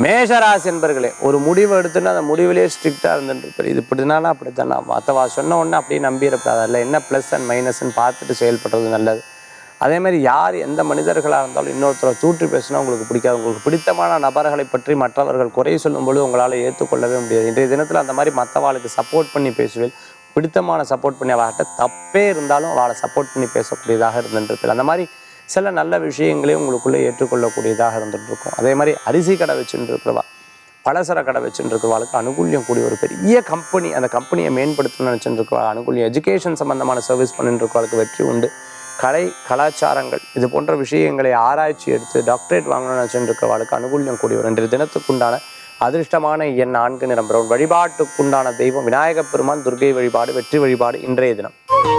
மேஷராசி என்பர்களே ஒரு முடிவு எடுத்துன்னு அந்த முடிவிலே ஸ்ட்ரிக்டாக இருந்துட்டு இது இப்படிதானா அப்படித்தானா மற்றவா சொன்ன உடனே அப்படியே நம்பிடக்கூடாது அதில் என்ன ப்ளஸ் அண்ட் மைனஸ்ன்னு பார்த்துட்டு செயல்படுறது நல்லது அதே மாதிரி யார் எந்த மனிதர்களாக இருந்தாலும் இன்னொருத்தரை தூற்றி பேசினா உங்களுக்கு பிடிக்காது உங்களுக்கு பிடித்தமான நபர்களை பற்றி மற்றவர்கள் குறை சொல்லும்பொழுது உங்களால் ஏற்றுக்கொள்ளவே முடியாது இன்றைய தினத்தில் அந்த மாதிரி மற்றவாளுக்கு சப்போர்ட் பண்ணி பேசுவேன் பிடித்தமான சப்போர்ட் பண்ணி அவர்கிட்ட தப்பே இருந்தாலும் அவளை சப்போர்ட் பண்ணி பேசக்கூடியதாக இருந்துட்டு அந்த மாதிரி சில நல்ல விஷயங்களையும் உங்களுக்குள்ளே ஏற்றுக்கொள்ளக்கூடியதாக இருந்துட்டு இருக்கும் அதே மாதிரி அரிசி கடை வச்சுட்டு இருக்கிறவா பலசர கடை வச்சுட்டு இருக்கிறவாளுக்கு அனுகூல்யம் கூடிய ஒரு பெரிய கம்பெனி அந்த கம்பெனியை மேம்படுத்தணும்னு நினச்சிட்டு இருக்கவா அனுகூல்யம் எஜுகேஷன் சம்பந்தமான சர்வீஸ் பண்ணிட்டு இருக்கவாளுக்கு வெற்றி உண்டு கலை கலாச்சாரங்கள் இது போன்ற விஷயங்களை ஆராய்ச்சி எடுத்து டாக்டரேட் வாங்கணும்னு நினச்சிட்டு இருக்கிறவாளுக்கு அனுகூல்யம் கூடிய ஒரு இன்றைய தினத்துக்குண்டான அதிர்ஷ்டமான எண் நான்கு நிறம் பிரவுன் வழிபாட்டுக்குண்டான தெய்வம் விநாயகப் பெருமான் துர்கை வழிபாடு வெற்றி வழிபாடு இன்றைய தினம்